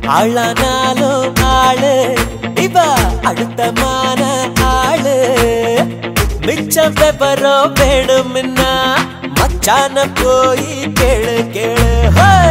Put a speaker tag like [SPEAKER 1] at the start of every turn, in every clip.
[SPEAKER 1] ஆளானாலும் ஆளு இவ அழுத்தமான ஆளு மிச்சம் விவரம் வேணும்னா மச்சான போய் கேளு கேளு ஹே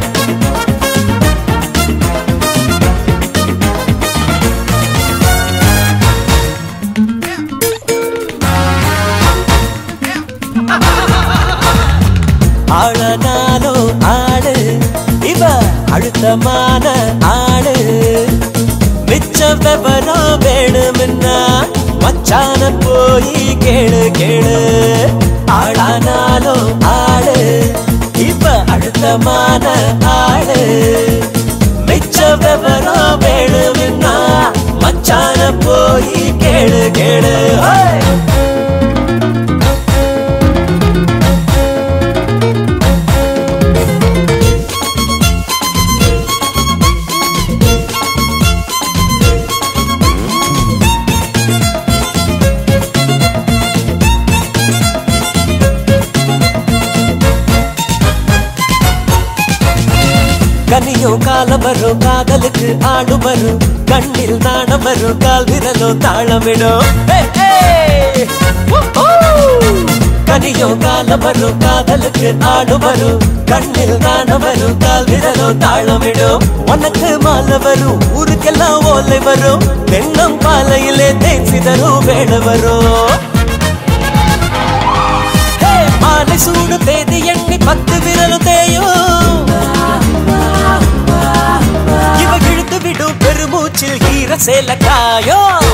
[SPEAKER 1] ஆளனாலும் ஆளு இவ அழுத்தமான ஆளு மிச்ச விவரம் வேணும்னா மச்சான போய் கேளு கேளு ஆளானாலும் ஆளு இவ அழுத்தமான ஆளு மிச்ச விவரம் வேணும்னா மச்சான போய் கேளு கேளு ஹே! கனியும் காலம் வரும் காதலுக்கு ஆடு வரும் கண்ணில் நாணம் வரும் கால் விரலும் தாளமிடும் ஹே, ஹே! ஊஹூ! கனியும் காலம் வரும் காதலுக்கு ஆடு வரும் கண்ணில் நாணம் வரும் கால் விரலும் தாளமிடும் உனக்கு மாலை வரும் ஊருக்கெல்லாம் ஓலை வரும் தென்னம் பாலையிலே தேன் சிதறும் வேட வரும் ஹே, மாலை சூடு தேதி எண்ணி பத்து விரலும் தேயும் இவ இழுத்து விடும் பெருமூச்சில் ஈர சேல காயம்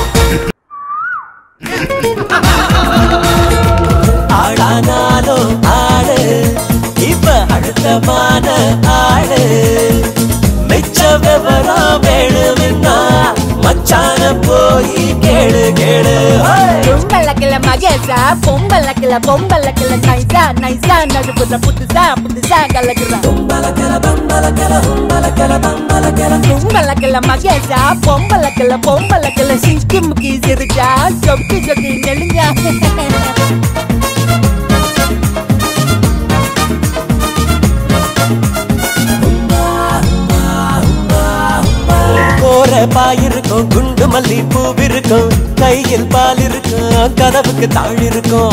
[SPEAKER 1] ஆளானாலும் ஆளு இவ அழுத்தமான ஆளு மிச்ச விவரம் வேணும்னா மச்சான போய் கேளு கேளு ஹே!
[SPEAKER 2] பொம்பளக்கில மகேசா பொம்பளக்கில பொம்பளக்கில நைசா நைசா நடுப்புற புதுசா புதுசா கலக்குறா பொம்பளக்கில மகேசா பொம்பளக்கில பொம்பளக்கில சிங்கி முக்கி சிரிச்சா சொக்கி சொக்கி நெளிஞ்சா
[SPEAKER 1] போற பாயிருக்கும் குண்டு மல்லி பூவிருக்கும் கையில் பால் இருக்கும் கதவுக்கு தாழ் இருக்கும்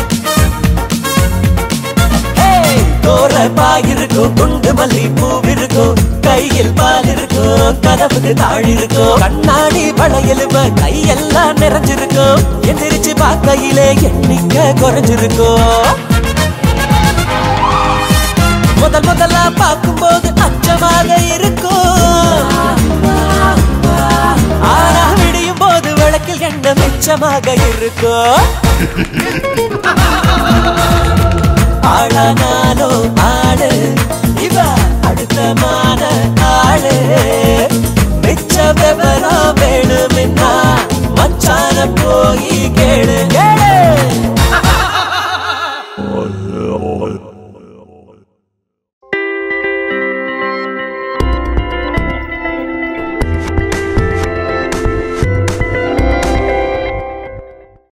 [SPEAKER 1] Hey! போற பாயிருக்கும் குண்டு மல்லி பூவிருக்கும் கையில் பால் இருக்கும் கதவுக்கு தாழ் இருக்கும் கண்ணாடி வளையலுவ கையெல்லாம் நிறைஞ்சிருக்கும் எந்திரிச்சு பார்க்கையிலே எண்ணிக்கை குறைஞ்சிருக்கும் முதல் முதலா பார்க்கும்போது அச்சமாக இருக்கும் ஆனா விடியும் போது விளக்கில் என்ன மிச்சமாக இருக்கும் ஆளானாலும் ஆளு இவ அடுத்தமான ஆளு